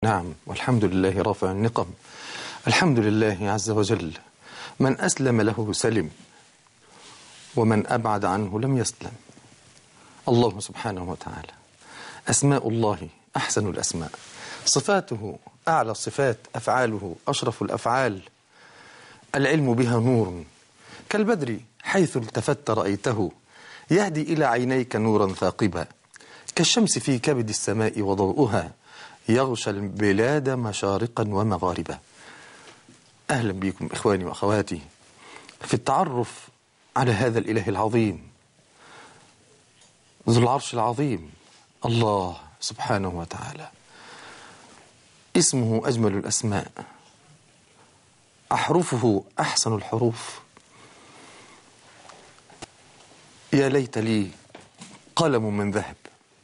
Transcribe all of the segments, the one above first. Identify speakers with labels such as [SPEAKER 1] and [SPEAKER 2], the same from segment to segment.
[SPEAKER 1] نعم والحمد لله رافع النقم الحمد لله عز وجل من أسلم له سلم ومن أبعد عنه لم يسلم الله سبحانه وتعالى أسماء الله أحسن الأسماء صفاته أعلى الصفات أفعاله أشرف الأفعال العلم بها نور كالبدر حيث التفت رأيته يهدي إلى عينيك نورا ثاقبا كالشمس في كبد السماء وضوءها يغشى البلاد مشارقا ومغاربا أهلا بكم إخواني وأخواتي في التعرف على هذا الإله العظيم ذو العرش العظيم الله سبحانه وتعالى اسمه أجمل الأسماء أحرفه أحسن الحروف يا ليت لي قلم من ذهب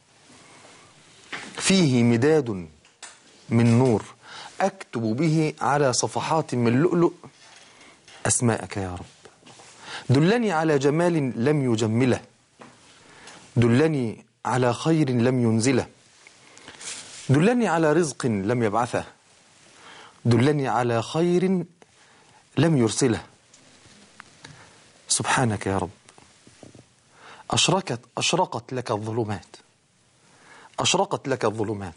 [SPEAKER 1] فيه مداد من نور أكتب به على صفحات من لؤلؤ أسماءك يا رب دلني على جمال لم يجمله دلني على خير لم ينزله دلني على رزق لم يبعثه دلني على خير لم يرسله سبحانك يا رب أشركت أشرقت لك الظلمات أشرقت لك الظلمات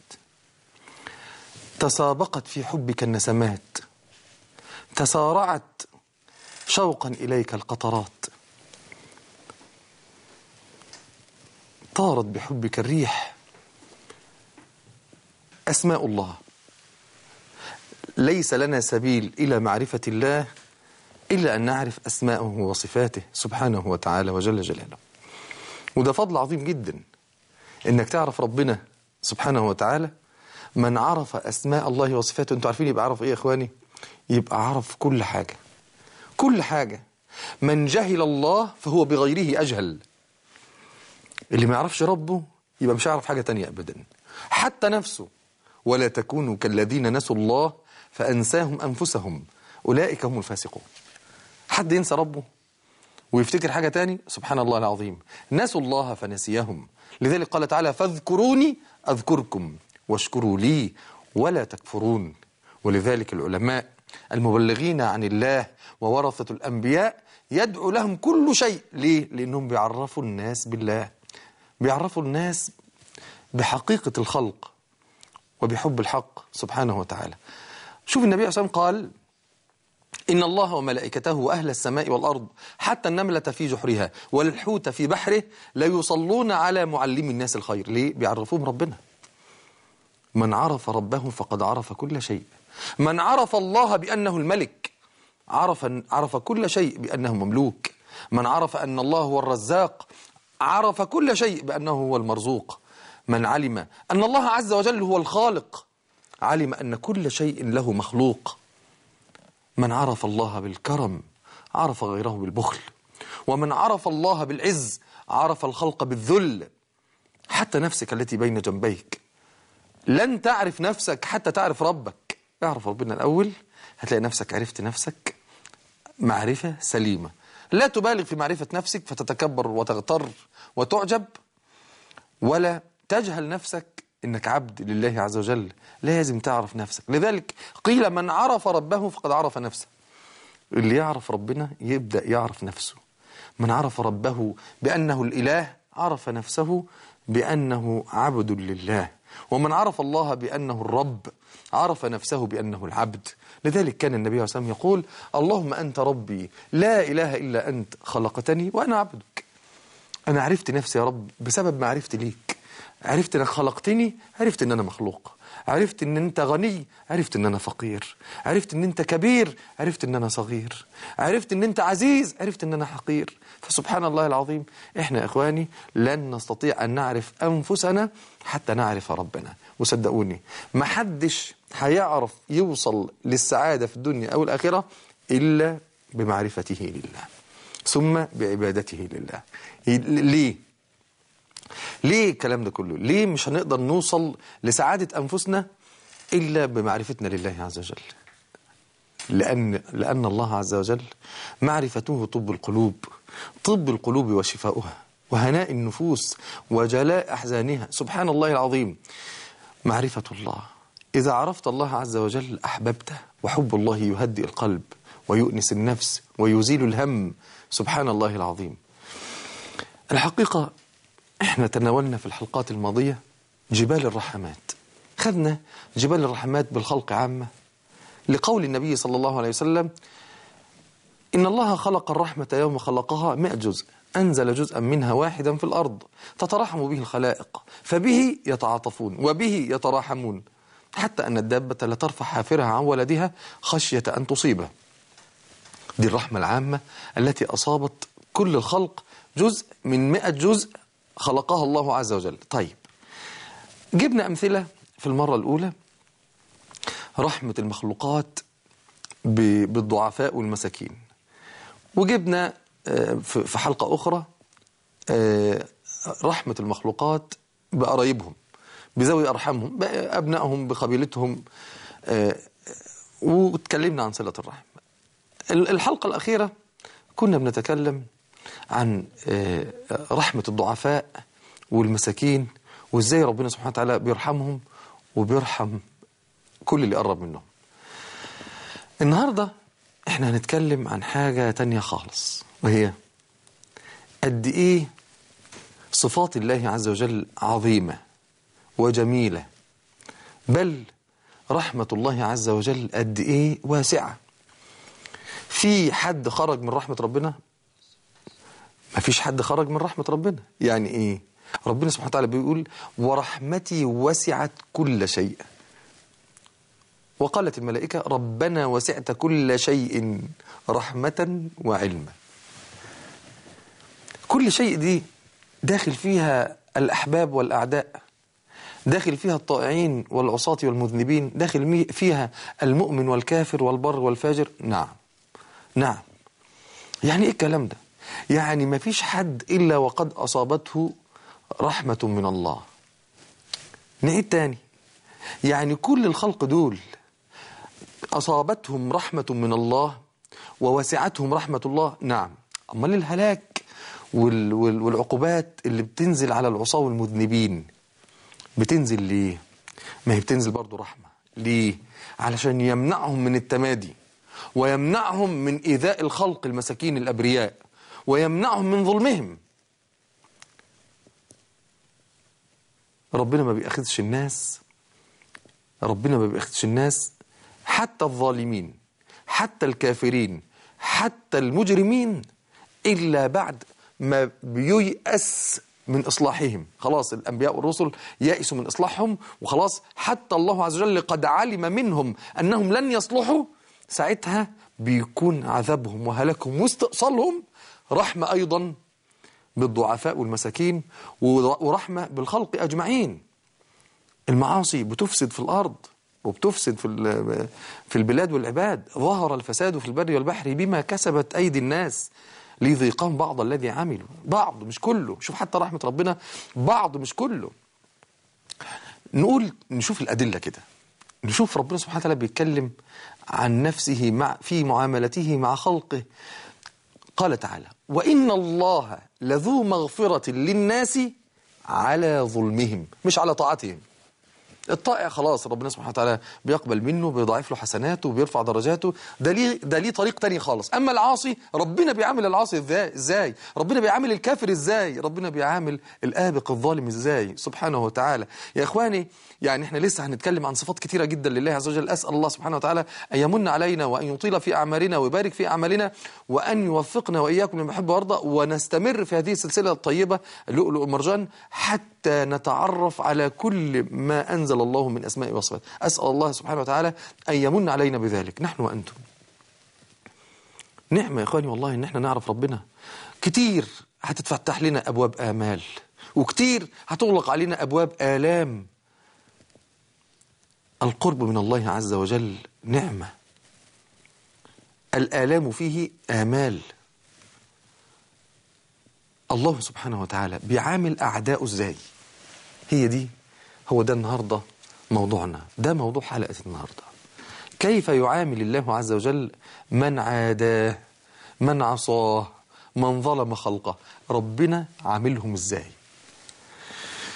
[SPEAKER 1] تسابقت في حبك النسمات تسارعت شوقا إليك القطرات طارت بحبك الريح أسماء الله ليس لنا سبيل إلى معرفة الله إلا أن نعرف أسماءه وصفاته سبحانه وتعالى وجل جلاله وده فضل عظيم جدا إنك تعرف ربنا سبحانه وتعالى من عرف أسماء الله وصفاته أنتوا عارفين يبقى عرف إيه يا إخواني يبقى عرف كل حاجة كل حاجة من جهل الله فهو بغيره أجهل اللي ما يعرفش ربه يبقى مش هيعرف حاجة تانية أبدا حتى نفسه ولا تكونوا كالذين نسوا الله فأنساهم أنفسهم أولئك هم الفاسقون حد ينسى ربه ويفتكر حاجة تاني سبحان الله العظيم نسوا الله فنسيهم لذلك قال تعالى فاذكروني أذكركم واشكروا لي ولا تكفرون ولذلك العلماء المبلغين عن الله وورثة الأنبياء يدعو لهم كل شيء ليه؟ لأنهم بيعرفوا الناس بالله بيعرفوا الناس بحقيقة الخلق وبحب الحق سبحانه وتعالى شوف النبي عليه الصلاة والسلام قال إن الله وملائكته وأهل السماء والأرض حتى النملة في جحرها والحوت في بحره لا يصلون على معلم الناس الخير ليه؟ بيعرفوهم ربنا من عرف ربه فقد عرف كل شيء من عرف الله بأنه الملك عرف, عرف كل شيء بأنه مملوك من عرف أن الله هو الرزاق عرف كل شيء بأنه هو المرزوق من علم أن الله عز وجل هو الخالق علم أن كل شيء له مخلوق من عرف الله بالكرم عرف غيره بالبخل ومن عرف الله بالعز عرف الخلق بالذل حتى نفسك التي بين جنبيك لن تعرف نفسك حتى تعرف ربك اعرف ربنا الأول هتلاقي نفسك عرفت نفسك معرفة سليمة لا تبالغ في معرفة نفسك فتتكبر وتغتر وتعجب ولا تجهل نفسك إنك عبد لله عز وجل لازم تعرف نفسك لذلك قيل من عرف ربه فقد عرف نفسه اللي يعرف ربنا يبدأ يعرف نفسه من عرف ربه بأنه الإله عرف نفسه بأنه عبد لله ومن عرف الله بأنه الرب عرف نفسه بأنه العبد لذلك كان النبي عليه الصلاة والسلام يقول اللهم أنت ربي لا إله إلا أنت خلقتني وأنا عبدك أنا عرفت نفسي يا رب بسبب معرفتي ليك عرفت انك خلقتني عرفت ان انا مخلوق عرفت ان انت غني عرفت ان انا فقير عرفت ان انت كبير عرفت ان انا صغير عرفت ان انت عزيز عرفت ان انا حقير فسبحان الله العظيم احنا يا اخواني لن نستطيع ان نعرف انفسنا حتى نعرف ربنا وصدقوني ما حدش هيعرف يوصل للسعادة في الدنيا او الاخرة الا بمعرفته لله ثم بعبادته لله ليه ليه الكلام ده كله ليه مش هنقدر نوصل لسعادة أنفسنا إلا بمعرفتنا لله عز وجل لأن, لأن الله عز وجل معرفته طب القلوب طب القلوب وشفاؤها وهناء النفوس وجلاء أحزانها سبحان الله العظيم معرفة الله إذا عرفت الله عز وجل أحببته وحب الله يهدئ القلب ويؤنس النفس ويزيل الهم سبحان الله العظيم الحقيقة احنا تناولنا في الحلقات الماضية جبال الرحمات خذنا جبال الرحمات بالخلق عامة لقول النبي صلى الله عليه وسلم إن الله خلق الرحمة يوم خلقها مئة جزء أنزل جزءا منها واحدا في الأرض تتراحم به الخلائق فبه يتعاطفون وبه يتراحمون حتى أن الدابة لترفع حافرها عن ولدها خشية أن تصيبه دي الرحمة العامة التي أصابت كل الخلق جزء من مئة جزء خلقها الله عز وجل طيب جبنا أمثلة في المرة الأولى رحمة المخلوقات بالضعفاء والمساكين وجبنا في حلقة أخرى رحمة المخلوقات بقرايبهم بذوي أرحامهم بأبنائهم بقبيلتهم واتكلمنا عن صلة الرحم الحلقة الأخيرة كنا بنتكلم عن رحمة الضعفاء والمساكين وإزاي ربنا سبحانه وتعالى بيرحمهم وبيرحم كل اللي قرب منهم النهاردة احنا هنتكلم عن حاجة تانية خالص وهي قد ايه صفات الله عز وجل عظيمة وجميلة بل رحمة الله عز وجل قد ايه واسعة في حد خرج من رحمة ربنا ما فيش حد خرج من رحمة ربنا يعني ايه ربنا سبحانه وتعالى بيقول ورحمتي وسعت كل شيء وقالت الملائكة ربنا وسعت كل شيء رحمة وعلما كل شيء دي داخل فيها الأحباب والأعداء داخل فيها الطائعين والعصاة والمذنبين داخل فيها المؤمن والكافر والبر والفاجر نعم نعم يعني ايه الكلام ده يعني ما فيش حد إلا وقد أصابته رحمة من الله نعيد تاني يعني كل الخلق دول أصابتهم رحمة من الله ووسعتهم رحمة الله نعم أمال الهلاك وال وال والعقوبات اللي بتنزل على العصاة والمذنبين بتنزل ليه ما هي بتنزل برضو رحمة ليه علشان يمنعهم من التمادي ويمنعهم من إيذاء الخلق المساكين الأبرياء ويمنعهم من ظلمهم ربنا ما بيأخذش الناس ربنا ما بيأخذش الناس حتى الظالمين حتى الكافرين حتى المجرمين إلا بعد ما بييأس من إصلاحهم خلاص الأنبياء والرسل يأسوا من إصلاحهم وخلاص حتى الله عز وجل قد علم منهم أنهم لن يصلحوا ساعتها بيكون عذابهم وهلاكهم واستئصالهم رحمة أيضا بالضعفاء والمساكين ورحمة بالخلق أجمعين المعاصي بتفسد في الأرض وبتفسد في في البلاد والعباد ظهر الفساد في البر والبحر بما كسبت أيدي الناس ليذيقهم بعض الذي عملوا بعض مش كله شوف حتى رحمة ربنا بعض مش كله نقول نشوف الأدلة كده نشوف ربنا سبحانه وتعالى بيتكلم عن نفسه مع في معاملته مع خلقه قال تعالى وإن الله لذو مغفرة للناس على ظلمهم مش على طاعتهم الطائع خلاص ربنا سبحانه وتعالى بيقبل منه بيضاعف له حسناته وبيرفع درجاته ده ليه ده ليه طريق تاني خالص اما العاصي ربنا بيعامل العاصي ازاي ازاي ربنا بيعامل الكافر ازاي ربنا بيعامل الآبق الظالم ازاي سبحانه وتعالى يا اخواني يعني احنا لسه هنتكلم عن صفات كثيرة جدا لله عز وجل اسال الله سبحانه وتعالى ان يمن علينا وان يطيل في اعمالنا ويبارك في اعمالنا وان يوفقنا واياكم لما يحب ويرضى ونستمر في هذه السلسله الطيبه اللؤلؤ والمرجان حتى نتعرف على كل ما انزل الله من اسماء وصفات اسال الله سبحانه وتعالى ان يمن علينا بذلك نحن وانتم نعمه يا اخواني والله ان احنا نعرف ربنا كتير هتتفتح لنا ابواب امال وكتير هتغلق علينا ابواب الام القرب من الله عز وجل نعمة الآلام فيه آمال الله سبحانه وتعالى بيعامل أعداءه إزاي هي دي هو ده النهاردة موضوعنا ده موضوع حلقة النهاردة كيف يعامل الله عز وجل من عاداه من عصاه من ظلم خلقه ربنا عاملهم إزاي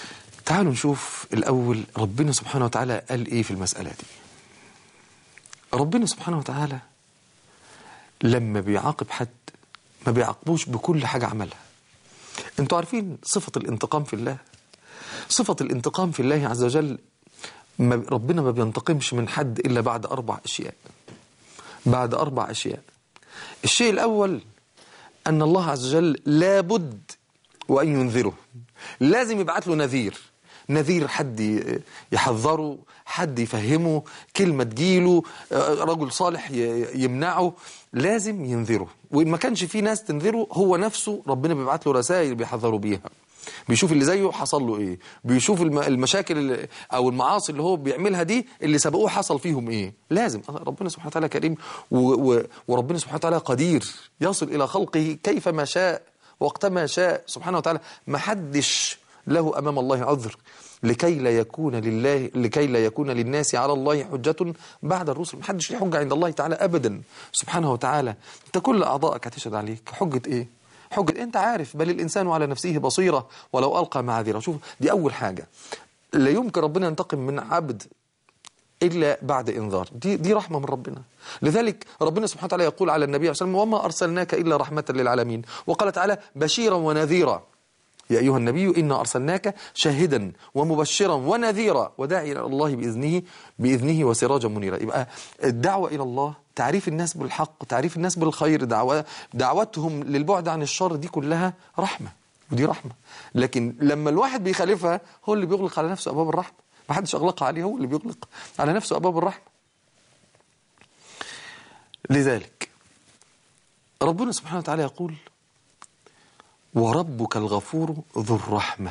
[SPEAKER 1] تعالوا نشوف الأول ربنا سبحانه وتعالى قال إيه في المسألة دي ربنا سبحانه وتعالى لما بيعاقب حد ما بيعاقبوش بكل حاجة عملها انتوا عارفين صفة الانتقام في الله صفة الانتقام في الله عز وجل ما ربنا ما بينتقمش من حد إلا بعد أربع أشياء بعد أربع أشياء الشيء الأول أن الله عز وجل لابد وأن ينذره لازم يبعت له نذير نذير حد يحذره حد يفهمه كلمة تجيله رجل صالح يمنعه لازم ينذره وإن ما كانش في ناس تنذره هو نفسه ربنا بيبعت له رسائل بيحذره بيها بيشوف اللي زيه حصل له ايه بيشوف المشاكل او المعاصي اللي هو بيعملها دي اللي سبقوه حصل فيهم ايه لازم ربنا سبحانه وتعالى كريم وربنا سبحانه وتعالى قدير يصل الى خلقه كيفما شاء وقتما شاء سبحانه وتعالى ما حدش له امام الله عذر لكي لا يكون لله لكي لا يكون للناس على الله حجة بعد الرسل محدش له حجة عند الله تعالى أبدا سبحانه وتعالى أنت كل أعضائك هتشهد عليك حجة إيه حجة أنت عارف بل الإنسان على نفسه بصيرة ولو ألقى معاذيره شوف دي أول حاجة لا يمكن ربنا ينتقم من عبد إلا بعد إنذار دي, دي رحمة من ربنا لذلك ربنا سبحانه وتعالى يقول على النبي صلى الله عليه وسلم وما أرسلناك إلا رحمة للعالمين وقال تعالى بشيرا ونذيرا يا أيها النبي إنا أرسلناك شاهدا ومبشرا ونذيرا وداعيا إلى الله بإذنه بإذنه وسراجا منيرا يبقى الدعوة إلى الله تعريف الناس بالحق تعريف الناس بالخير دعوة دعوتهم للبعد عن الشر دي كلها رحمة ودي رحمة لكن لما الواحد بيخالفها هو اللي بيغلق على نفسه أبواب الرحمة ما حدش أغلقها عليه هو اللي بيغلق على نفسه أبواب الرحمة لذلك ربنا سبحانه وتعالى يقول وربك الغفور ذو الرحمة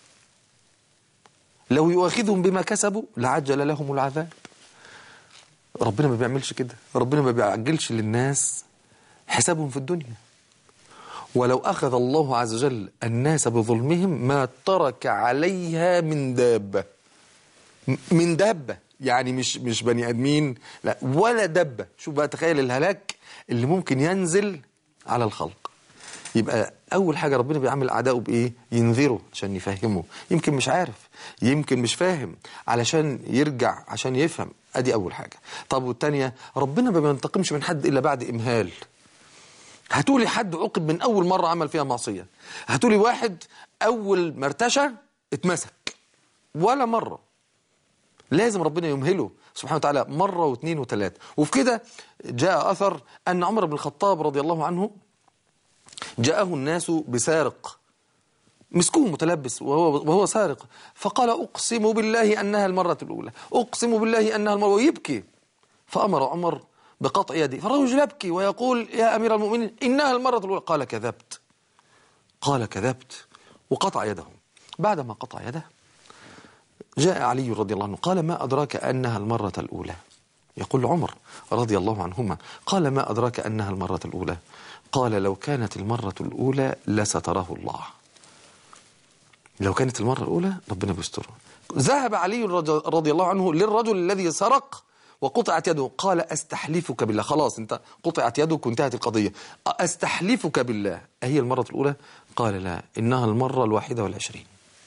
[SPEAKER 1] لو يؤاخذهم بما كسبوا لعجل لهم العذاب ربنا ما بيعملش كده ربنا ما بيعجلش للناس حسابهم في الدنيا ولو أخذ الله عز وجل الناس بظلمهم ما ترك عليها من دابة من دابة يعني مش مش بني ادمين لا ولا دبه شوف بقى تخيل الهلاك اللي ممكن ينزل على الخلق يبقى اول حاجه ربنا بيعمل اعدائه بايه ينذره عشان يفهمه يمكن مش عارف يمكن مش فاهم علشان يرجع عشان يفهم ادي اول حاجه طب والتانيه ربنا ما بينتقمش من حد الا بعد امهال هتقولي حد عوقب من اول مره عمل فيها معصيه هتقولي واحد اول ما ارتشى اتمسك ولا مره لازم ربنا يمهله سبحانه وتعالى مرة واثنين وثلاثة وفي كده جاء أثر أن عمر بن الخطاب رضي الله عنه جاءه الناس بسارق مسكوه متلبس وهو, وهو سارق فقال أقسم بالله أنها المرة الأولى أقسم بالله أنها المرة ويبكي فأمر عمر بقطع يده فالرجل يبكي ويقول يا أمير المؤمنين إنها المرة الأولى قال كذبت قال كذبت وقطع يده بعدما قطع يده جاء علي رضي الله عنه قال ما أدراك أنها المرة الأولى يقول عمر رضي الله عنهما قال ما أدراك أنها المرة الأولى قال لو كانت المرة الأولى لستره الله لو كانت المرة الأولى ربنا بيستره ذهب علي رضي الله عنه للرجل الذي سرق وقطعت يده قال أستحلفك بالله خلاص انت قطعت يدك وانتهت القضية أستحلفك بالله أهي المرة الأولى قال لا إنها المرة الواحدة والعشرين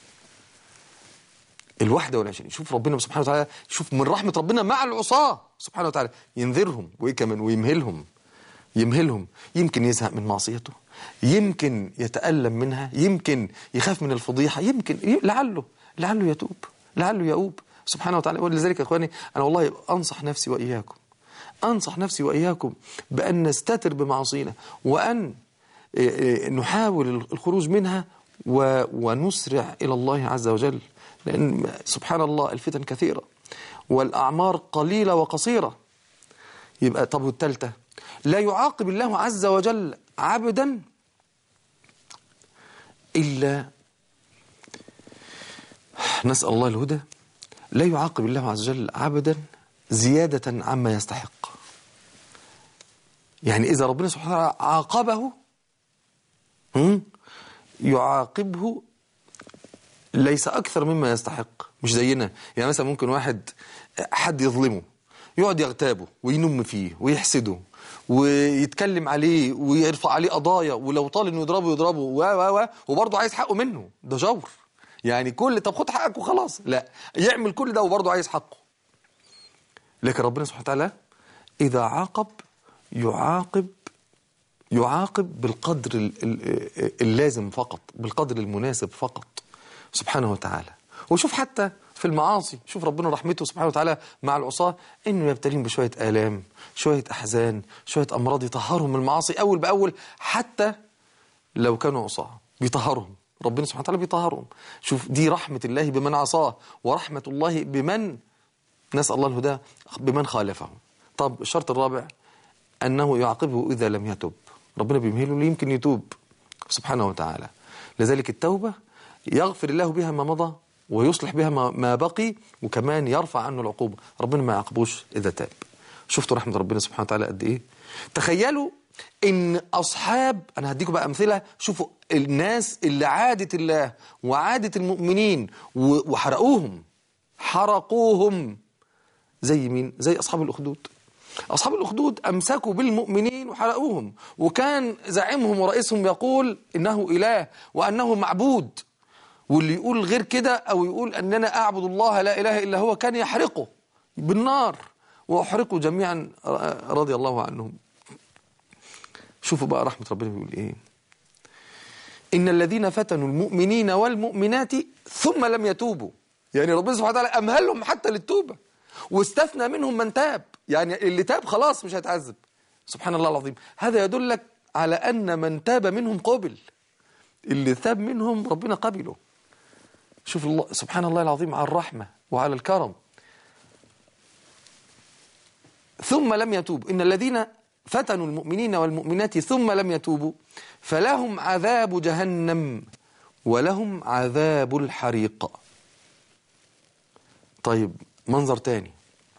[SPEAKER 1] الواحدة والعشرين شوف ربنا سبحانه وتعالى شوف من رحمة ربنا مع العصاة سبحانه وتعالى ينذرهم وإيه كمان ويمهلهم يمهلهم يمكن يزهق من معصيته يمكن يتألم منها يمكن يخاف من الفضيحة يمكن لعله لعله يتوب لعله يؤوب سبحانه وتعالى ولذلك يا إخواني أنا والله أنصح نفسي وإياكم أنصح نفسي وإياكم بأن نستتر بمعاصينا وأن نحاول الخروج منها ونسرع إلى الله عز وجل لأن سبحان الله الفتن كثيرة والأعمار قليلة وقصيرة يبقى طب والتالتة لا يعاقب الله عز وجل عبدا إلا نسأل الله الهدى لا يعاقب الله عز وجل عبدا زيادة عما يستحق يعني إذا ربنا سبحانه وتعالى عاقبه يعاقبه ليس أكثر مما يستحق مش زينا يعني مثلا ممكن واحد حد يظلمه يقعد يغتابه وينم فيه ويحسده ويتكلم عليه ويرفع عليه قضايا ولو طال انه يضربه يضربه و و و وبرضه عايز حقه منه ده جور يعني كل طب خد حقك وخلاص لا يعمل كل ده وبرضه عايز حقه لكن ربنا سبحانه وتعالى إذا عاقب يعاقب يعاقب بالقدر ال- ال- اللازم فقط بالقدر المناسب فقط سبحانه وتعالى وشوف حتى في المعاصي شوف ربنا رحمته سبحانه وتعالى مع العصاة انه يبتليهم بشوية آلام شوية أحزان شوية أمراض يطهرهم من المعاصي أول بأول حتى لو كانوا عصاة بيطهرهم ربنا سبحانه وتعالى بيطهرهم شوف دي رحمة الله بمن عصاه ورحمة الله بمن نسأل الله الهدى بمن خالفه طب الشرط الرابع أنه يعاقبه إذا لم يتب ربنا بيمهله اللي يمكن يتوب سبحانه وتعالى لذلك التوبة يغفر الله بها ما مضى ويصلح بها ما ما بقي وكمان يرفع عنه العقوبة ربنا ما يعاقبوش إذا تاب شفتوا رحمة ربنا سبحانه وتعالى قد إيه تخيلوا إن أصحاب أنا هديكم بقى أمثلة شوفوا الناس اللي عادت الله وعادت المؤمنين و- وحرقوهم حرقوهم زي مين؟ زي أصحاب الأخدود أصحاب الأخدود أمسكوا بالمؤمنين وحرقوهم وكان زعيمهم ورئيسهم يقول إنه إله وأنه معبود واللي يقول غير كده أو يقول أننا أعبد الله لا إله إلا هو كان يحرقه بالنار وأحرقوا جميعا رضي الله عنهم شوفوا بقى رحمة ربنا بيقول إيه إن الذين فتنوا المؤمنين والمؤمنات ثم لم يتوبوا يعني ربنا سبحانه وتعالى أمهلهم حتى للتوبة واستثنى منهم من تاب يعني اللي تاب خلاص مش هيتعذب سبحان الله العظيم هذا يدلك على أن من تاب منهم قبل اللي تاب منهم ربنا قبله شوف الله سبحان الله العظيم على الرحمة وعلى الكرم ثم لم يتوب إن الذين فتنوا المؤمنين والمؤمنات ثم لم يتوبوا فلهم عذاب جهنم ولهم عذاب الحريق طيب منظر تاني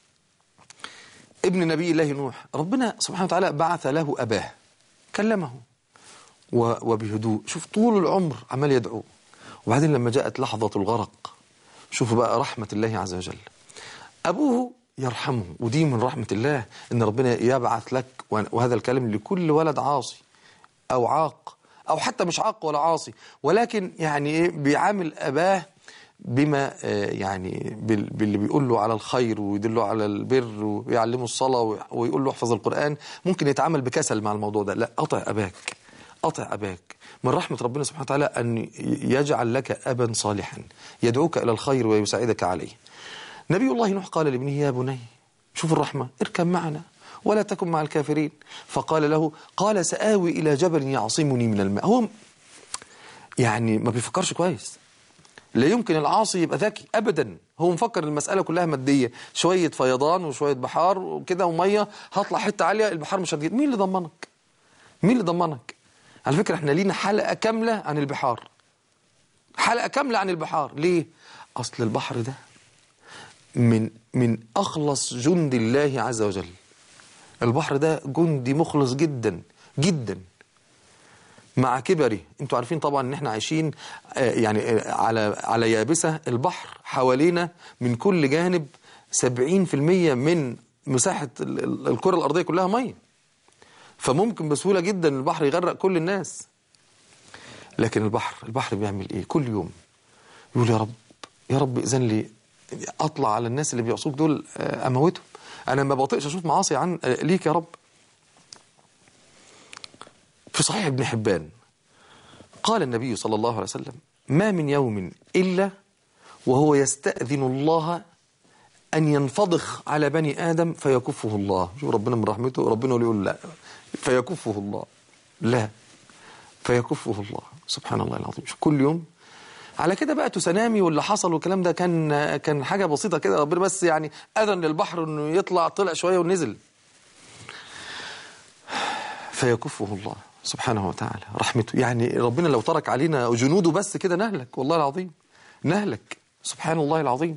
[SPEAKER 1] ابن نبي الله نوح ربنا سبحانه وتعالى بعث له أباه كلمه و- وبهدوء شوف طول العمر عمال يدعو وبعدين لما جاءت لحظة الغرق شوفوا بقى رحمة الله عز وجل أبوه يرحمه ودي من رحمة الله إن ربنا يبعث لك وهذا الكلام لكل ولد عاصي أو عاق أو حتى مش عاق ولا عاصي ولكن يعني إيه بيعامل أباه بما آه، يعني بال- باللي بيقول له على الخير ويدله على البر ويعلمه الصلاة وي- ويقول له احفظ القرآن ممكن يتعامل بكسل مع الموضوع ده لا أطع أباك أطع أباك من رحمة ربنا سبحانه وتعالى أن يجعل لك أبا صالحا يدعوك إلى الخير ويساعدك عليه نبي الله نوح قال لابنه يا بني شوف الرحمة اركب معنا ولا تكن مع الكافرين فقال له قال سآوي إلى جبل يعصمني من الماء هو يعني ما بيفكرش كويس لا يمكن العاصي يبقى ذكي ابدا هو مفكر المساله كلها ماديه شويه فيضان وشويه بحار وكده وميه هطلع حته عاليه البحار مش هتجيب مين اللي ضمنك مين اللي ضمنك على فكره احنا لينا حلقه كامله عن البحار حلقه كامله عن البحار ليه اصل البحر ده من من اخلص جند الله عز وجل البحر ده جندي مخلص جدا جدا مع كبره انتوا عارفين طبعا ان احنا عايشين آه، يعني آه، على على يابسه البحر حوالينا من كل جانب 70% من مساحه ال- ال- الكره الارضيه كلها ميه فممكن بسهوله جدا البحر يغرق كل الناس لكن البحر البحر بيعمل ايه كل يوم يقول يا رب يا رب اذن لي اطلع على الناس اللي بيعصوك دول آه، اموتهم انا ما بطيقش اشوف معاصي عن آه، ليك يا رب في صحيح ابن حبان قال النبي صلى الله عليه وسلم ما من يوم إلا وهو يستأذن الله أن ينفضخ على بني آدم فيكفه الله شوف ربنا من رحمته ربنا يقول لا فيكفه الله لا فيكفه الله سبحان الله العظيم شوف كل يوم على كده بقى تسونامي واللي حصل والكلام ده كان كان حاجة بسيطة كده ربنا بس يعني أذن للبحر إنه يطلع طلع شوية ونزل فيكفه الله سبحانه وتعالى رحمته يعني ربنا لو ترك علينا جنوده بس كده نهلك والله العظيم نهلك سبحان الله العظيم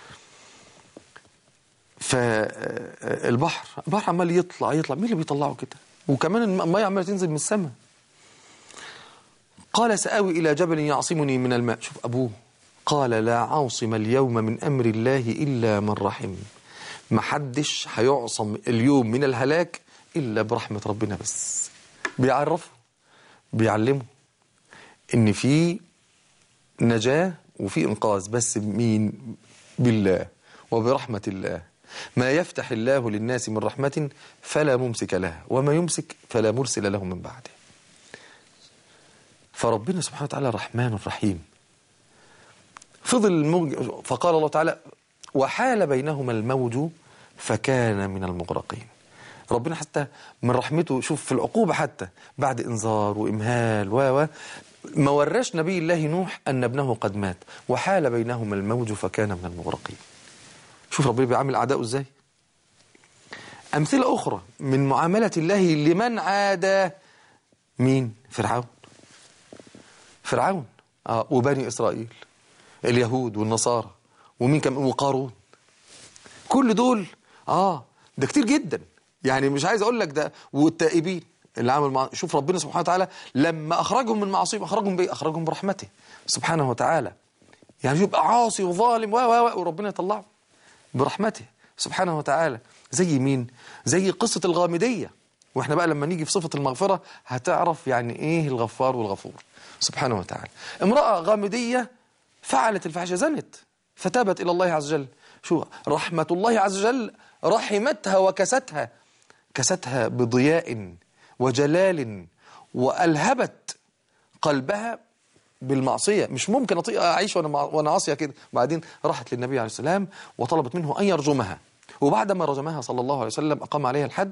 [SPEAKER 1] فالبحر البحر عمال يطلع يطلع مين اللي بيطلعه كده وكمان المية عمالة تنزل من السماء قال سآوي إلى جبل يعصمني من الماء شوف أبوه قال لا عاصم اليوم من أمر الله إلا من رحم محدش هيعصم اليوم من الهلاك إلا برحمة ربنا بس بيعرفه بيعلمه إن في نجاة وفي إنقاذ بس مين بالله وبرحمة الله ما يفتح الله للناس من رحمة فلا ممسك لها وما يمسك فلا مرسل له من بعده فربنا سبحانه وتعالى رحمن رحيم فضل الموج فقال الله تعالى وحال بينهما الموج فكان من المغرقين ربنا حتى من رحمته شوف في العقوبة حتى بعد إنذار وإمهال و و ما وراش نبي الله نوح أن ابنه قد مات وحال بينهما الموج فكان من المغرقين شوف ربنا بيعامل أعدائه إزاي أمثلة أخرى من معاملة الله لمن عاد مين فرعون فرعون آه وبني إسرائيل اليهود والنصارى ومين كمان وقارون كل دول اه ده كتير جدا يعني مش عايز اقول لك ده والتائبين اللي عمل مع شوف ربنا سبحانه وتعالى لما اخرجهم من معاصيهم اخرجهم بايه اخرجهم برحمته سبحانه وتعالى يعني يبقى عاصي وظالم و و وربنا يطلعه برحمته سبحانه وتعالى زي مين زي قصة الغامدية واحنا بقى لما نيجي في صفة المغفرة هتعرف يعني ايه الغفار والغفور سبحانه وتعالى امرأة غامدية فعلت الفحشة زنت فتابت إلى الله عز وجل شو رحمة الله عز وجل رحمتها وكستها كستها بضياء وجلال وألهبت قلبها بالمعصية مش ممكن أطيق أعيش وأنا, وأنا عاصية كده بعدين راحت للنبي عليه السلام وطلبت منه أن يرجمها وبعدما رجمها صلى الله عليه وسلم أقام عليها الحد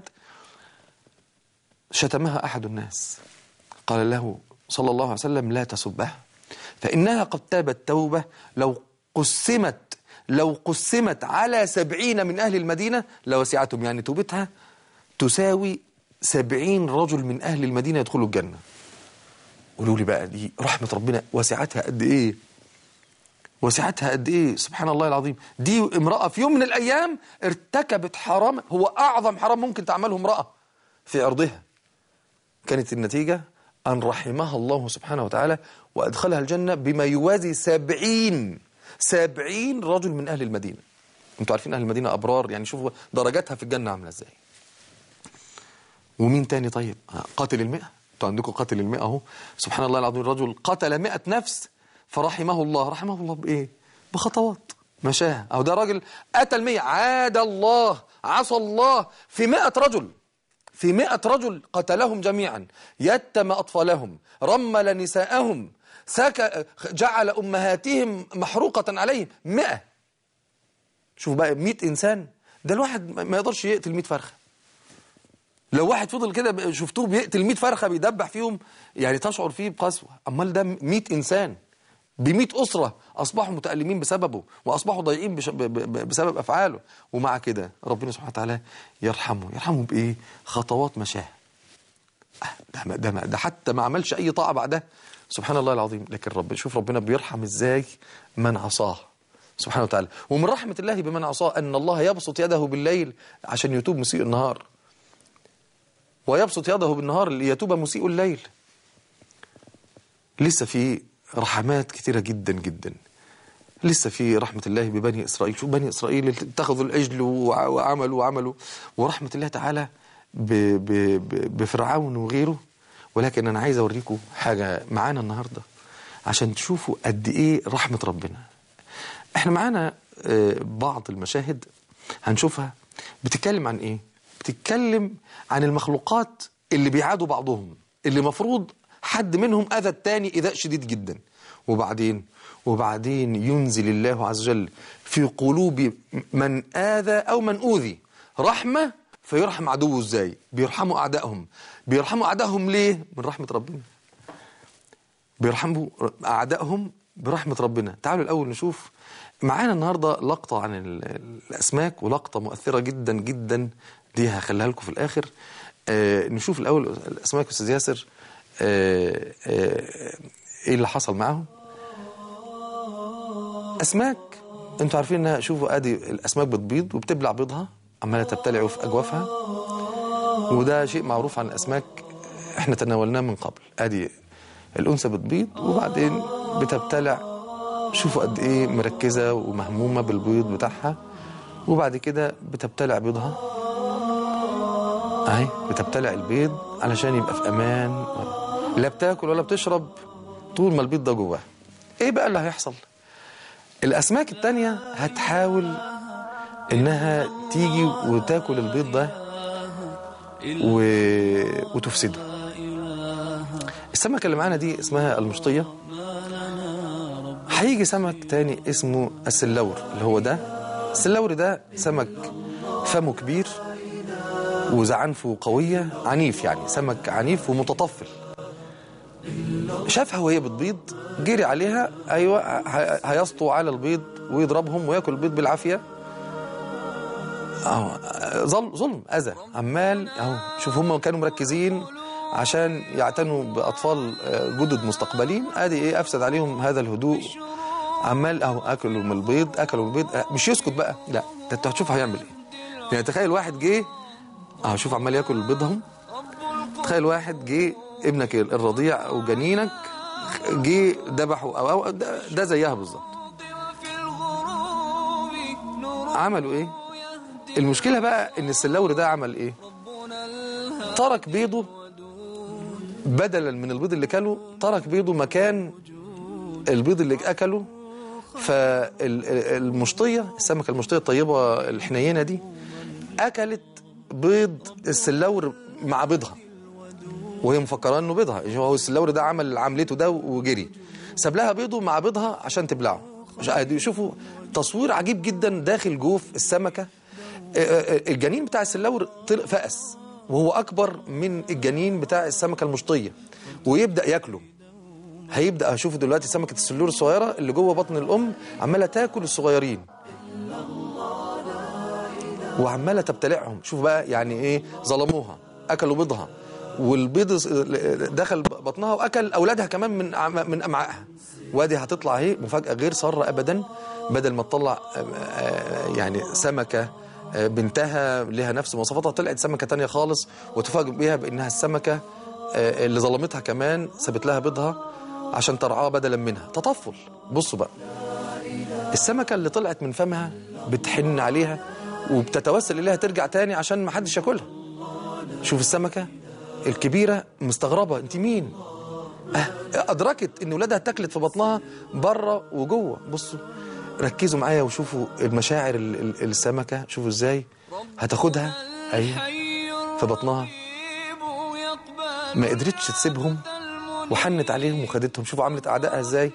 [SPEAKER 1] شتمها أحد الناس قال له صلى الله عليه وسلم لا تسبها فإنها قد تابت توبة لو قسمت لو قسمت على سبعين من أهل المدينة لوسعتهم يعني توبتها تساوي سبعين رجل من أهل المدينة يدخلوا الجنة قولوا لي بقى دي رحمة ربنا وسعتها قد إيه وسعتها قد إيه سبحان الله العظيم دي امرأة في يوم من الأيام ارتكبت حرام هو أعظم حرام ممكن تعمله امرأة في عرضها كانت النتيجة أن رحمها الله سبحانه وتعالى وأدخلها الجنة بما يوازي سبعين سبعين رجل من أهل المدينة انتوا عارفين أهل المدينة أبرار يعني شوفوا درجاتها في الجنة عاملة إزاي ومين تاني طيب قاتل المئة انتوا عندكم قاتل المئة اهو سبحان الله العظيم الرجل قتل مئة نفس فرحمه الله رحمه الله بإيه بخطوات مشاها أو ده راجل قتل مئة عاد الله عصى الله في مئة رجل في مئة رجل قتلهم جميعا يتم أطفالهم رمل نساءهم سك جعل أمهاتهم محروقة عليهم مئة شوف بقى مئة إنسان ده الواحد ما يقدرش يقتل مئة فرخة لو واحد فضل كده شفتوه بيقتل 100 فرخه بيدبح فيهم يعني تشعر فيه بقسوه امال ده 100 انسان ب 100 اسره اصبحوا متالمين بسببه واصبحوا ضايعين بش... ب... ب... بسبب افعاله ومع كده ربنا سبحانه وتعالى يرحمه يرحمه بايه خطوات مشاه ده ده ده حتى ما عملش اي طاعه بعدها سبحان الله العظيم لكن رب شوف ربنا بيرحم ازاي من عصاه سبحانه وتعالى ومن رحمه الله بمن عصاه ان الله يبسط يده بالليل عشان يتوب مسيء النهار ويبسط يده بالنهار ليتوب مسيء الليل لسه في رحمات كثيرة جدا جدا لسه في رحمة الله ببني إسرائيل شوف بني إسرائيل اتخذوا العجل وعملوا وعملوا ورحمة الله تعالى ب ب ب بفرعون وغيره ولكن أنا عايز أوريكم حاجة معانا النهاردة عشان تشوفوا قد إيه رحمة ربنا احنا معانا بعض المشاهد هنشوفها بتتكلم عن إيه بتتكلم عن المخلوقات اللي بيعادوا بعضهم اللي مفروض حد منهم أذى التاني إذاء شديد جدا وبعدين وبعدين ينزل الله عز وجل في قلوب من آذى أو من أوذي رحمة فيرحم عدوه ازاي بيرحموا أعدائهم بيرحموا أعدائهم ليه من رحمة ربنا بيرحموا أعدائهم برحمة ربنا تعالوا الأول نشوف معانا النهاردة لقطة عن الأسماك ولقطة مؤثرة جدا جدا دي هخليها لكم في الآخر آه نشوف الأول الأسماك أستاذ ياسر آه آه إيه اللي حصل معاهم أسماك أنتوا عارفين إنها شوفوا أدي الأسماك بتبيض وبتبلع بيضها عمالة تبتلع في أجوافها وده شيء معروف عن الأسماك إحنا تناولناه من قبل أدي الأنثى بتبيض وبعدين بتبتلع شوفوا قد إيه مركزة ومهمومة بالبيض بتاعها وبعد كده بتبتلع بيضها اهي بتبتلع البيض علشان يبقى في امان لا بتاكل ولا بتشرب طول ما البيض ده جواها ايه بقى اللي هيحصل الاسماك التانية هتحاول انها تيجي وتاكل البيض ده و... وتفسده السمكة اللي معانا دي اسمها المشطية هيجي سمك تاني اسمه السلور اللي هو ده السلور ده سمك فمه كبير وزعنفه قوية عنيف يعني سمك عنيف ومتطفل شافها وهي بتبيض جري عليها ايوه ه- هيسطو على البيض ويضربهم وياكل البيض بالعافيه اهو ظلم ظلم اذى عمال اهو شوف هم كانوا مركزين عشان يعتنوا باطفال آه، جدد مستقبلين ادي ايه افسد عليهم هذا الهدوء عمال اهو اكلوا من البيض اكلوا من البيض آه، مش يسكت بقى لا ده انت هتشوف هيعمل ايه يعني تخيل واحد جه اهو شوف عمال ياكل البيض اهو تخيل واحد جه ابنك الرضيع او جنينك جه ذبحه او او ده, ده زيها بالظبط عملوا ايه المشكله بقى ان السلاوري ده عمل ايه ترك بيضه بدلا من البيض اللي كله ترك بيضه مكان البيض اللي اكله فالمشطيه السمكه المشطيه الطيبه الحنينه دي اكلت بيض السلاور مع بيضها وهي مفكره انه بيضها هو السلاور ده عمل عملته ده وجري ساب لها بيضه مع بيضها عشان تبلعه مش- شوفوا تصوير عجيب جدا داخل جوف السمكه آه، آه، الجنين بتاع السلاور طلع فأس وهو اكبر من الجنين بتاع السمكه المشطيه ويبدا ياكله هيبدا اشوف دلوقتي سمكه السلور الصغيره اللي جوه بطن الام عماله تاكل الصغيرين وعماله تبتلعهم شوف بقى يعني ايه ظلموها اكلوا بيضها والبيض دخل بطنها واكل اولادها كمان من أعم- من امعائها وادي هتطلع اهي مفاجاه غير ساره ابدا بدل ما تطلع آه، آه، يعني سمكه آه، بنتها لها نفس مواصفاتها طلعت سمكه تانية خالص وتفاجئ بيها بانها السمكه آه، اللي ظلمتها كمان سابت لها بيضها عشان ترعاها بدلا منها تطفل بصوا بقى السمكة اللي طلعت من فمها بتحن عليها وبتتوسل إليها ترجع تاني عشان ما حدش ياكلها شوف السمكة الكبيرة مستغربة انت مين أه أدركت إن ولادها اتاكلت في بطنها بره وجوه بصوا ركزوا معايا وشوفوا المشاعر ال- ال- السمكة شوفوا ازاي هتاخدها ايوه في بطنها ما قدرتش تسيبهم وحنت عليهم وخدتهم شوفوا عملت أعدائها ازاي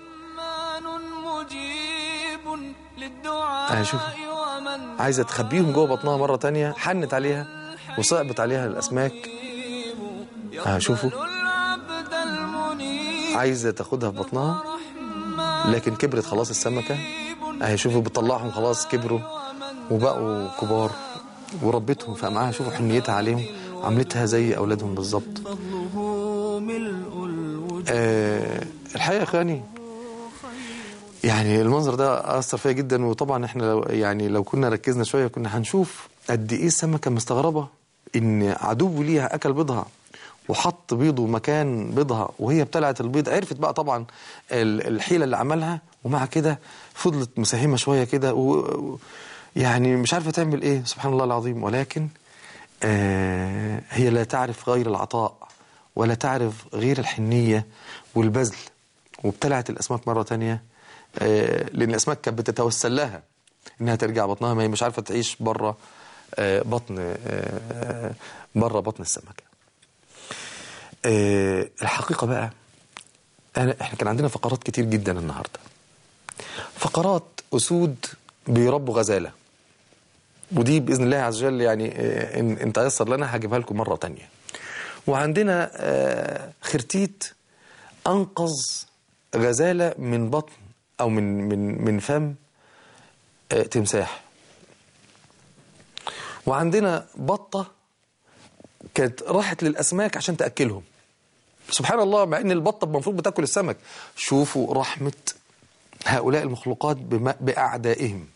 [SPEAKER 2] مجيب للدعاء
[SPEAKER 1] أه شوف
[SPEAKER 2] ومن
[SPEAKER 1] عايزة تخبيهم جوه بطنها مرة تانية حنت عليها وصعبت عليها الأسماك أه شوفوا
[SPEAKER 2] العبد المنيب
[SPEAKER 1] عايزة تاخدها في بطنها لكن كبرت خلاص السمكة اهي شوفوا بتطلعهم خلاص كبروا وبقوا كبار وربتهم فمعاها شوفوا حنيتها عليهم عملتها زي أولادهم بالظبط
[SPEAKER 2] فضله ملء الوجود
[SPEAKER 1] آه الحقيقة يا اخواني يعني المنظر ده أثر فيا جدا وطبعا احنا لو يعني لو كنا ركزنا شوية كنا هنشوف قد ايه السمكة مستغربة ان عدو ليها اكل بيضها وحط بيضه مكان بيضها وهي ابتلعت البيض عرفت بقى طبعا ال- الحيلة اللي عملها ومع كده فضلت مساهمة شوية كده و و- يعني مش عارفة تعمل ايه سبحان الله العظيم ولكن آه هي لا تعرف غير العطاء ولا تعرف غير الحنية والبذل وابتلعت الأسماك مرة تانية آه لأن الأسماك كانت بتتوسل لها إنها ترجع بطنها ما هي مش عارفة تعيش بره آه بطن آه بره بطن السمكة آه الحقيقة بقى أنا إحنا كان عندنا فقرات كتير جدا النهاردة فقرات أسود بيربوا غزالة ودي بإذن الله عز وجل يعني آه، إن إن تيسر لنا هجيبها لكم مرة تانية وعندنا آه، خرتيت أنقذ غزالة من بطن أو من من من فم آه، تمساح وعندنا بطة كانت راحت للأسماك عشان تأكلهم سبحان الله مع ان البطه المفروض بتاكل السمك شوفوا رحمه هؤلاء المخلوقات بما- باعدائهم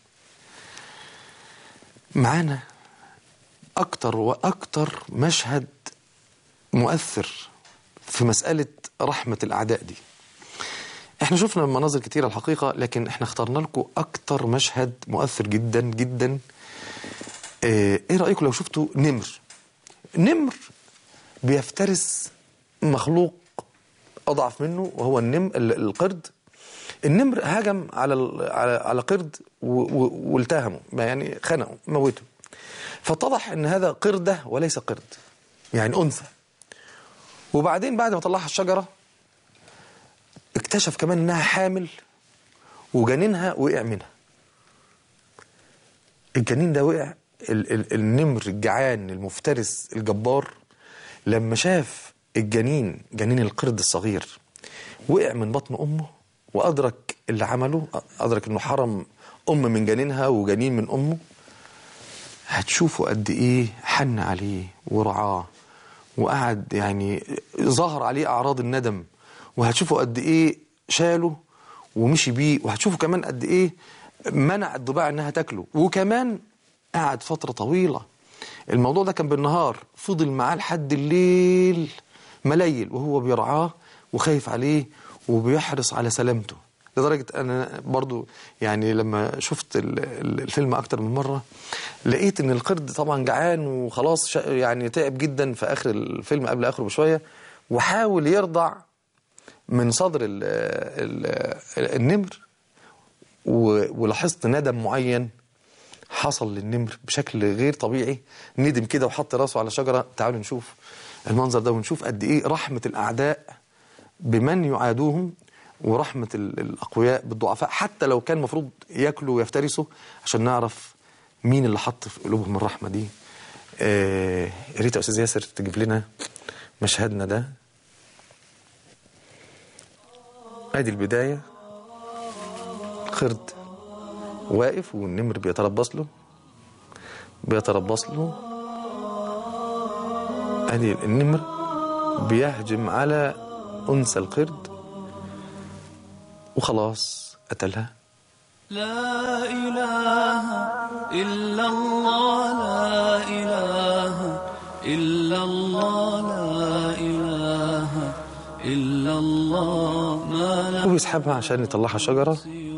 [SPEAKER 1] معانا اكتر واكتر مشهد مؤثر في مساله رحمه الاعداء دي احنا شفنا مناظر كتيره الحقيقه لكن احنا اخترنا لكم اكتر مشهد مؤثر جدا جدا اه، ايه رايكم لو شفتوا نمر نمر بيفترس مخلوق أضعف منه وهو النم ال- القرد النمر هجم على ال- على على قرد و- و- والتهمه ما يعني خنقه موته فاتضح ان هذا قرده وليس قرد يعني انثى وبعدين بعد ما طلعها الشجره اكتشف كمان انها حامل وجنينها وقع منها الجنين ده وقع ال ال النمر الجعان المفترس الجبار لما شاف الجنين جنين القرد الصغير وقع من بطن امه وادرك اللي عمله ادرك انه حرم ام من جنينها وجنين من امه هتشوفوا قد ايه حن عليه ورعاه وقعد يعني ظهر عليه اعراض الندم وهتشوفوا قد ايه شاله ومشي بيه وهتشوفوا كمان قد ايه منع الضباع انها تاكله وكمان قعد فتره طويله الموضوع ده كان بالنهار فضل معاه لحد الليل مليل وهو بيرعاه وخايف عليه وبيحرص على سلامته لدرجة أنا برضو يعني لما شفت ال- ال- الفيلم أكتر من مرة لقيت إن القرد طبعا جعان وخلاص شا- يعني تعب جدا في آخر الفيلم قبل آخره بشوية وحاول يرضع من صدر ال ال النمر و- ولاحظت ندم معين حصل للنمر بشكل غير طبيعي ندم كده وحط راسه على شجرة تعالوا نشوف المنظر ده ونشوف قد ايه رحمة الأعداء بمن يعادوهم ورحمة ال- الأقوياء بالضعفاء حتى لو كان مفروض ياكلوا ويفترسوا عشان نعرف مين اللي حط في قلوبهم الرحمة دي آه، يا ريت يا أستاذ ياسر تجيب لنا مشهدنا ده ادي البداية قرد واقف والنمر بيتربص له بيتربص له ادي النمر بيهجم على انثى القرد وخلاص قتلها
[SPEAKER 2] لا إله إلا الله لا إله إلا الله لا إله إلا الله ما له
[SPEAKER 1] وبيسحبها عشان يطلعها شجرة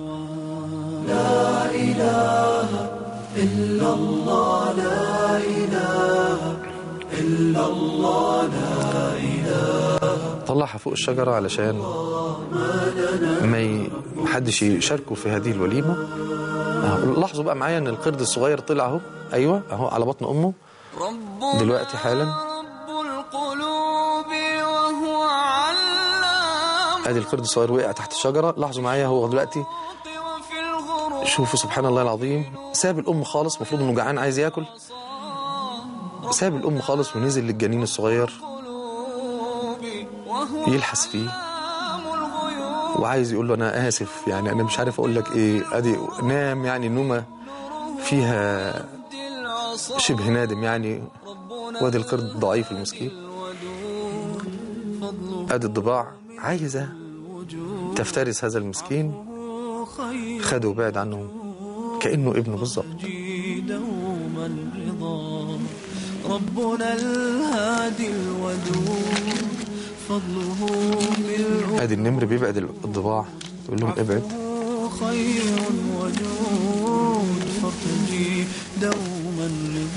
[SPEAKER 1] طلعها فوق الشجرة علشان ما ي- محدش يشاركه في هذه الوليمة أهو، لاحظوا بقى معايا ان القرد الصغير طلع اهو ايوه اهو على بطن امه
[SPEAKER 2] ربنا
[SPEAKER 1] دلوقتي حالا.
[SPEAKER 2] رب القلوب وهو علام
[SPEAKER 1] ادي القرد الصغير وقع تحت الشجرة لاحظوا معايا هو دلوقتي
[SPEAKER 2] وفي الغروب
[SPEAKER 1] شوفوا سبحان الله العظيم ساب الام خالص المفروض انه جعان عايز ياكل ساب الام خالص ونزل للجنين الصغير
[SPEAKER 2] قلوبي وهو
[SPEAKER 1] يلحس فيه
[SPEAKER 2] علام الغيوب
[SPEAKER 1] وعايز يقول له انا اسف يعني انا مش عارف اقول لك ايه ادي نام يعني نومه فيها
[SPEAKER 2] العصا
[SPEAKER 1] شبه نادم يعني وادي القرد ضعيف المسكين
[SPEAKER 2] الودود فضله
[SPEAKER 1] ادي الضباع عايزه تفترس هذا المسكين
[SPEAKER 2] خير
[SPEAKER 1] خده وبعد عنه كانه ابنه بالظبط
[SPEAKER 2] يجي دوما رضا ربنا الهادي الودود فضله بالعود
[SPEAKER 1] ادي النمر بيبعد الضباع يقول لهم ابعد
[SPEAKER 2] خير وجود فارتجي دوما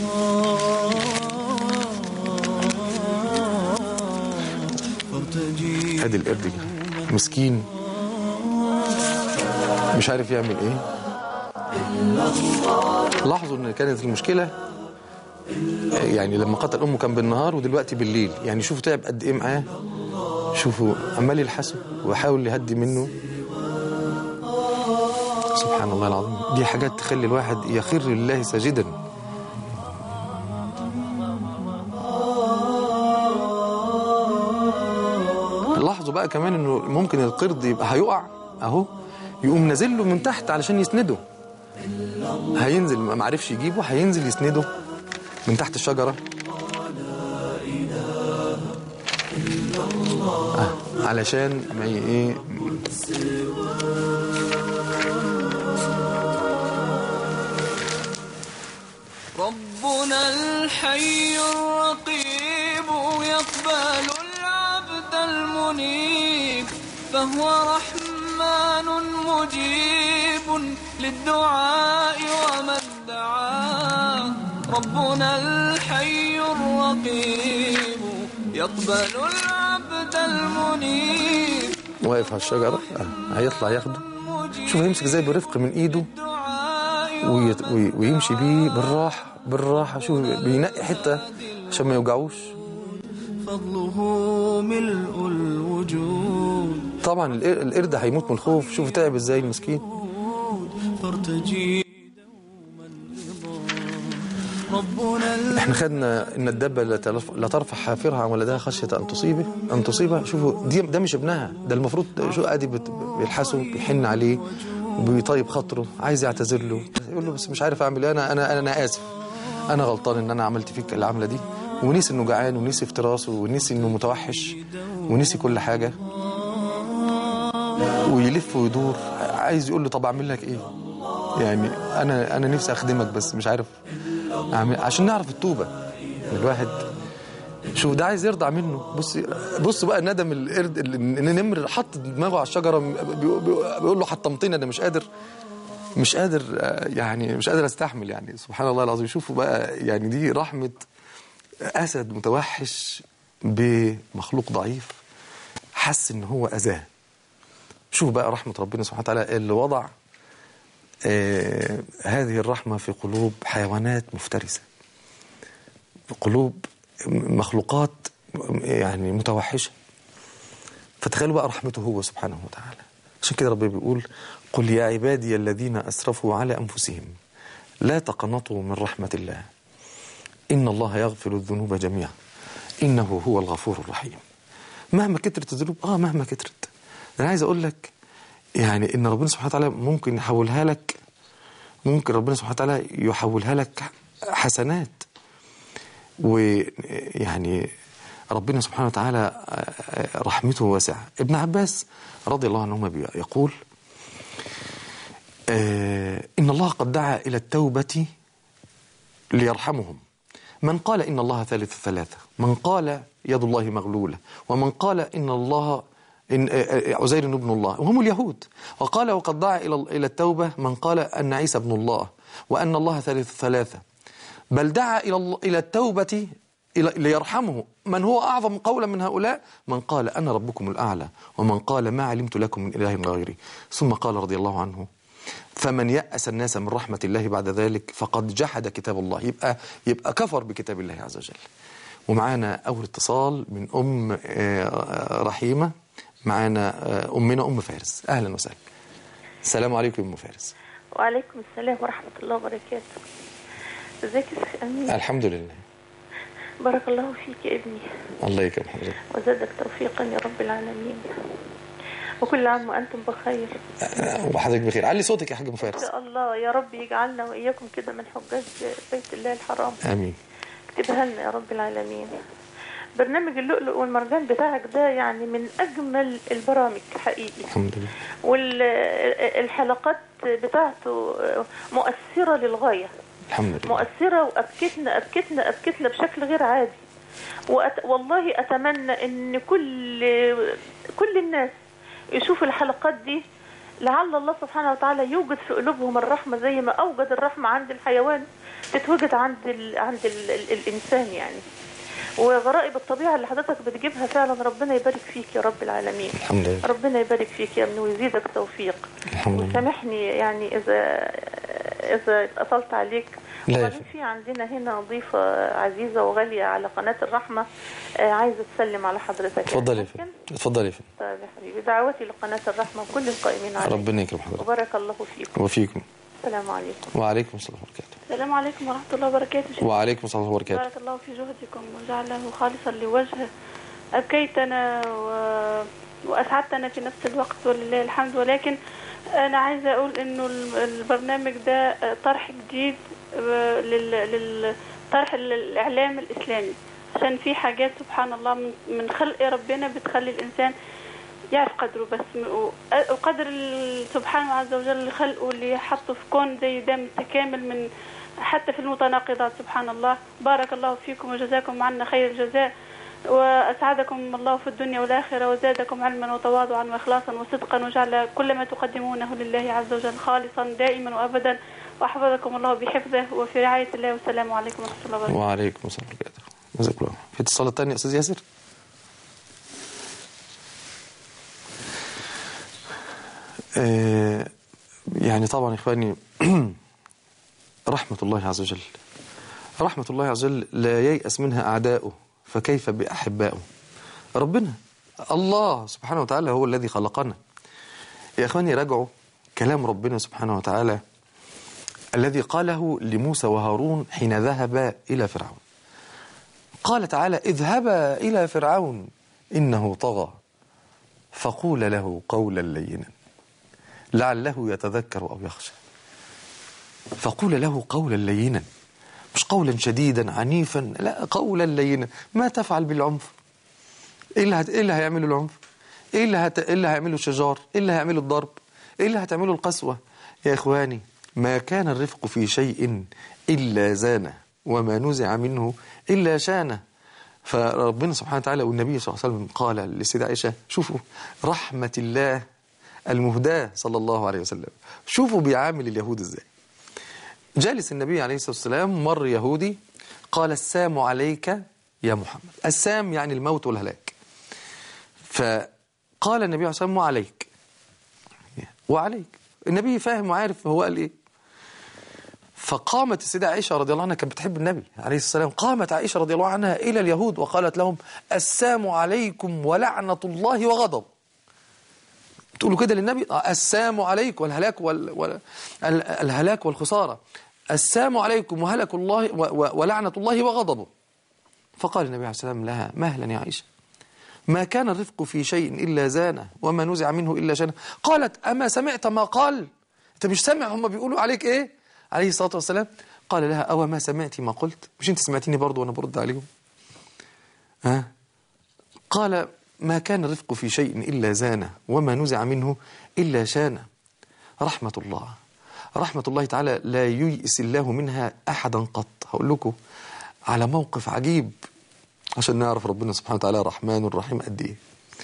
[SPEAKER 2] رضا فارتجي
[SPEAKER 1] ادي القرد مسكين مش عارف يعمل ايه لاحظوا ان كانت المشكله يعني لما قتل امه كان بالنهار ودلوقتي بالليل يعني شوفوا تعب قد ايه معاه شوفوا عمال يلحسه ويحاول يهدي منه سبحان الله العظيم دي حاجات تخلي الواحد يخر لله ساجدا لاحظوا بقى كمان انه ممكن القرد يبقى هيقع اهو يقوم نازل له من تحت علشان يسنده هينزل ما عرفش يجيبه هينزل يسنده من تحت الشجره آه علشان ما ي- ايه
[SPEAKER 2] ربنا الحي الرقيب يقبل العبد المنيب فهو رحمن مجيب للدعاء ومن دعاه ربنا الحي الرقيب يقبل العبد المنيب
[SPEAKER 1] واقف على الشجره آه هيطلع ياخده شوف هيمسك ازاي برفق من ايده
[SPEAKER 2] الدعاء
[SPEAKER 1] ويت- وي- ويمشي بيه بالراحة بالراحة شوف بينقي حتة عشان ما يوجعوش
[SPEAKER 2] فضله ملء الوجود
[SPEAKER 1] طبعا القر- القرد هيموت من الخوف شوف تعب ازاي المسكين
[SPEAKER 2] فارتجي دوما رضا ربنا ال-
[SPEAKER 1] احنا خدنا ان الدبه لا تلف- لا ترفع حافرها عن ولدها خشيه ان تصيبه ان تصيبها شوفوا دي ده مش ابنها ده المفروض شو ادي بت- بيلحسه بيحن عليه وبيطيب خاطره عايز يعتذر له يقول له بس مش عارف اعمل ايه انا انا انا اسف انا غلطان ان انا عملت فيك العمله دي ونسي انه جعان ونسي افتراسه ونسي انه متوحش ونسي كل حاجه ويلف ويدور عايز يقول له طب اعمل لك ايه يعني انا انا نفسي اخدمك بس مش عارف أعمل عشان نعرف التوبه الواحد شوف ده عايز يرضع منه بص بص بقى ندم القرد ان نمر حط دماغه على الشجره بي- بي- بيقول له حطمتني انا مش قادر مش قادر آه، يعني مش قادر استحمل يعني سبحان الله العظيم شوفوا بقى يعني دي رحمه اسد متوحش بمخلوق ضعيف حس ان هو اذاه شوف بقى رحمه ربنا سبحانه وتعالى اللي وضع آه هذه الرحمه في قلوب حيوانات مفترسه في قلوب مخلوقات يعني متوحشه فتخيلوا بقى رحمته هو سبحانه وتعالى عشان كده ربنا بيقول قل يا عبادي الذين اسرفوا على انفسهم لا تقنطوا من رحمه الله ان الله يغفر الذنوب جميعا انه هو الغفور الرحيم مهما كترت الذنوب اه مهما كترت انا عايز اقول لك يعني ان ربنا سبحانه وتعالى ممكن يحولها لك ممكن ربنا سبحانه وتعالى يحولها لك حسنات ويعني ربنا سبحانه وتعالى رحمته واسعة ابن عباس رضي الله عنهما بي- يقول آه، إن الله قد دعا إلى التوبة ليرحمهم من قال إن الله ثالث ثلاثة من قال يد الله مغلولة ومن قال إن الله إن آه، آه، عزير ابن الله وهم اليهود وقال وقد دعا إلى إلى التوبة من قال أن عيسى ابن الله وأن الله ثالث ثلاثة بل دعا إلى الله- إلى التوبة إلى ليرحمه من هو أعظم قولا من هؤلاء من قال أنا ربكم الأعلى ومن قال ما علمت لكم من إله غيري ثم قال رضي الله عنه فمن يأس الناس من رحمة الله بعد ذلك فقد جحد كتاب الله يبقى يبقى كفر بكتاب الله عز وجل ومعانا أول اتصال من أم آه، رحيمة معانا آه، أمنا أم فارس أهلا وسهلا السلام عليكم يا أم فارس
[SPEAKER 3] وعليكم السلام ورحمة الله وبركاته ازيك يا شيخ أمين
[SPEAKER 1] الحمد لله
[SPEAKER 3] بارك الله فيك يا ابني
[SPEAKER 1] الله يكرم حضرتك
[SPEAKER 3] وزادك توفيقا يا رب العالمين وكل عام وأنتم بخير
[SPEAKER 1] آه، وحضرتك بخير علي صوتك يا حاج أم
[SPEAKER 3] إن
[SPEAKER 1] فارس
[SPEAKER 3] شاء الله يا رب يجعلنا وإياكم كده من حجاج بيت الله الحرام
[SPEAKER 1] آمين
[SPEAKER 3] اكتبها لنا يا رب العالمين برنامج اللؤلؤ والمرجان بتاعك ده يعني من أجمل البرامج حقيقي
[SPEAKER 1] الحمد لله
[SPEAKER 3] والحلقات بتاعته مؤثرة للغاية
[SPEAKER 1] الحمد لله
[SPEAKER 3] مؤثرة وأبكتنا أبكتنا أبكتنا بشكل غير عادي وأت... والله أتمنى أن كل كل الناس يشوفوا الحلقات دي لعل الله سبحانه وتعالى يوجد في قلوبهم الرحمة زي ما أوجد الرحمة عند الحيوان تتوجد عند ال... عند ال... ال... الإنسان يعني وغرائب الطبيعة اللي حضرتك بتجيبها فعلا ربنا يبارك فيك يا رب العالمين
[SPEAKER 1] الحمد لله
[SPEAKER 3] ربنا يبارك فيك يا ابني ويزيدك توفيق
[SPEAKER 1] الحمد لله
[SPEAKER 3] وسامحني يعني إذا إذا اتصلت عليك
[SPEAKER 1] لا يا
[SPEAKER 3] وبعدين
[SPEAKER 1] فندم.
[SPEAKER 3] في عندنا هنا ضيفة عزيزة وغالية على قناة الرحمة آه، عايزة تسلم على حضرتك
[SPEAKER 1] اتفضل يا
[SPEAKER 3] ممكن؟
[SPEAKER 1] فندم اتفضل يا فندم
[SPEAKER 3] طيب يا حبيبي دعوتي لقناة الرحمة وكل القائمين عليها
[SPEAKER 1] ربنا يكرم حضرتك
[SPEAKER 3] وبارك الله فيكم
[SPEAKER 1] وفيكم
[SPEAKER 3] السلام عليكم
[SPEAKER 1] وعليكم السلام ورحمة الله
[SPEAKER 4] السلام عليكم ورحمة الله وبركاته شيخ.
[SPEAKER 1] وعليكم السلام ورحمة الله وبركاته
[SPEAKER 4] بارك الله في جهدكم وجعله خالصا لوجهه أبكيتنا و... وأسعدتنا في نفس الوقت ولله الحمد ولكن أنا عايزة أقول إنه الم- البرنامج ده طرح جديد آه، لل... لل... طرح الإعلام الإسلامي عشان في حاجات سبحان الله من, من خلق ربنا بتخلي الإنسان يعرف قدره بس م- و- وقدر ال- سبحانه عز وجل خلقه اللي حطه في كون زي ده متكامل من حتى في المتناقضات سبحان الله بارك الله فيكم وجزاكم عنا خير الجزاء وأسعدكم الله في الدنيا والآخرة وزادكم علما وتواضعا وإخلاصا وصدقا وجعل كل ما تقدمونه لله عز وجل خالصا دائما وأبدا وأحفظكم الله بحفظه وفي رعاية الله والسلام عليكم ورحمة الله وبركاته
[SPEAKER 1] وعليكم السلام ورحمة الله وبركاته جزاك الله في اتصال تاني يا أستاذ ياسر آه، يعني طبعا يا إخواني رحمة الله عز وجل رحمة الله عز وجل لا ييأس منها أعداؤه فكيف بأحبائه ربنا الله سبحانه وتعالى هو الذي خلقنا يا إخواني راجعوا كلام ربنا سبحانه وتعالى الذي قاله لموسى وهارون حين ذهب إلى فرعون قال تعالى اذهبا إلى فرعون إنه طغى فقول له قولا لينا لعله يتذكر أو يخشى فقول له قولا لينا مش قولا شديدا عنيفا لا قولا لينا ما تفعل بالعنف ايه اللي, هت... إيه اللي هيعمله العنف ايه اللي, هت... إيه اللي هيعمله الشجار ايه اللي هيعمله الضرب ايه اللي هتعمله القسوة يا اخواني ما كان الرفق في شيء إلا زانه وما نزع منه إلا شانه فربنا سبحانه وتعالى والنبي صلى الله عليه وسلم قال لسيدة عائشة شوفوا رحمة الله المهداة صلى الله عليه وسلم شوفوا بيعامل اليهود ازاي جالس النبي عليه الصلاة والسلام مر يهودي قال السام عليك يا محمد السام يعني الموت والهلاك فقال النبي عليه الصلاة والسلام وعليك وعليك النبي فاهم وعارف هو قال ايه فقامت السيدة عائشة رضي الله عنها كانت بتحب النبي عليه الصلاة والسلام قامت عائشة رضي الله عنها إلى اليهود وقالت لهم السام عليكم ولعنة الله وغضب تقولوا كده للنبي السام عليكم والهلاك وال... وال... الهلاك والخسارة السام عليكم وهلك الله و... و... ولعنة الله وغضبه فقال النبي عليه الصلاة والسلام لها مهلا يا عائشة ما كان الرفق في شيء إلا زانه وما نزع منه إلا شانه قالت أما سمعت ما قال أنت مش سامع هم بيقولوا عليك إيه عليه الصلاة والسلام قال لها أو ما سمعتي ما قلت مش أنت سمعتيني برضو وأنا برد عليهم ها قال ما كان الرفق في شيء إلا زانه وما نزع منه إلا شانه رحمة الله رحمة الله تعالى لا ييئس الله منها أحدا قط هقول لكم على موقف عجيب عشان نعرف ربنا سبحانه وتعالى رحمن الرحيم قد إيه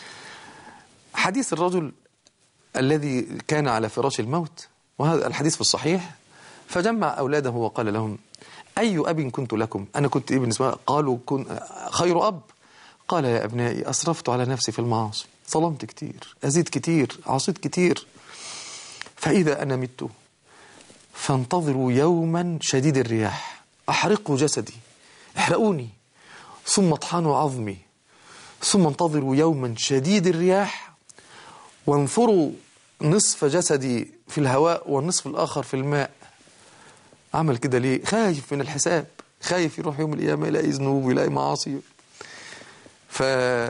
[SPEAKER 1] حديث الرجل الذي كان على فراش الموت وهذا الحديث في الصحيح فجمع أولاده وقال لهم أي أب كنت لكم أنا كنت إيه بالنسبة قالوا كن خير أب قال يا أبنائي أسرفت على نفسي في المعاصي ظلمت كتير أزيد كتير عصيت كتير فإذا أنا مت فانتظروا يوما شديد الرياح أحرقوا جسدي احرقوني ثم اطحنوا عظمي ثم انتظروا يوما شديد الرياح وانفروا نصف جسدي في الهواء والنصف الآخر في الماء عمل كده ليه خايف من الحساب خايف يروح يوم القيامة يلاقي ذنوب ويلاقي معاصي ف...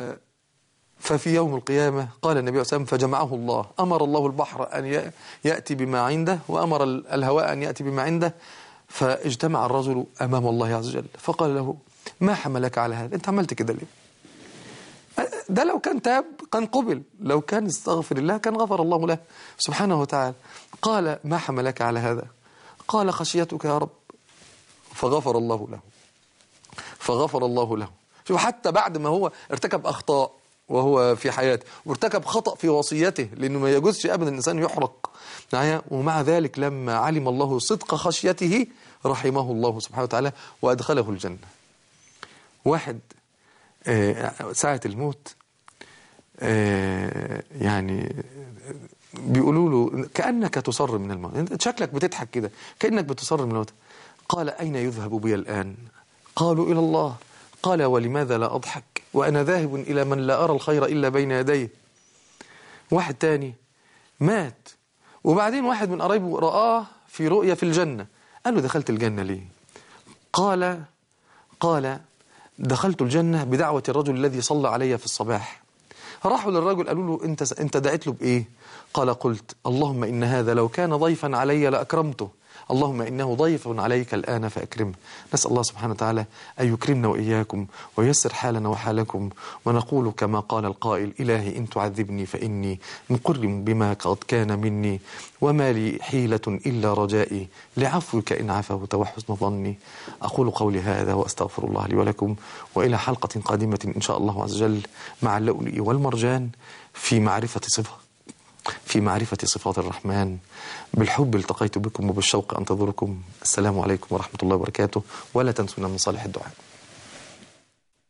[SPEAKER 1] ففي يوم القيامة قال النبي عليه وسلم فجمعه الله أمر الله البحر أن يأتي بما عنده وأمر الهواء أن يأتي بما عنده فاجتمع الرجل أمام الله عز وجل فقال له ما حملك على هذا أنت عملت كده ليه ده لو كان تاب كان قبل لو كان استغفر الله كان غفر الله له سبحانه وتعالى قال ما حملك على هذا قال خشيتك يا رب فغفر الله له فغفر الله له شوف حتى بعد ما هو ارتكب أخطاء وهو في حياته وارتكب خطأ في وصيته لأنه ما يجوزش أبدا الإنسان يحرق ومع ذلك لما علم الله صدق خشيته رحمه الله سبحانه وتعالى وأدخله الجنة واحد ساعة الموت يعني بيقولوا له كأنك تصر من الموت انت شكلك بتضحك كده كأنك بتصر من الموت قال أين يذهب بي الآن قالوا إلى الله قال ولماذا لا أضحك وأنا ذاهب إلى من لا أرى الخير إلا بين يديه واحد تاني مات وبعدين واحد من قرايبه رآه في رؤية في الجنة قال له دخلت الجنة ليه قال قال دخلت الجنة بدعوة الرجل الذي صلى علي في الصباح راحوا للرجل قالوا له انت انت دعيت له بايه قال قلت اللهم ان هذا لو كان ضيفا علي لاكرمته اللهم إنه ضيف عليك الآن فأكرمه نسأل الله سبحانه وتعالى أن يكرمنا وإياكم ويسر حالنا وحالكم ونقول كما قال القائل إلهي إن تعذبني فإني مقرم بما قد كان مني وما لي حيلة إلا رجائي لعفوك إن عفوت وحسن ظني أقول قولي هذا وأستغفر الله لي ولكم وإلى حلقة قادمة إن شاء الله عز وجل مع اللؤلؤ والمرجان في معرفة صفة في معرفة صفات الرحمن بالحب التقيت بكم وبالشوق أنتظركم السلام عليكم ورحمة الله وبركاته ولا تنسونا من صالح الدعاء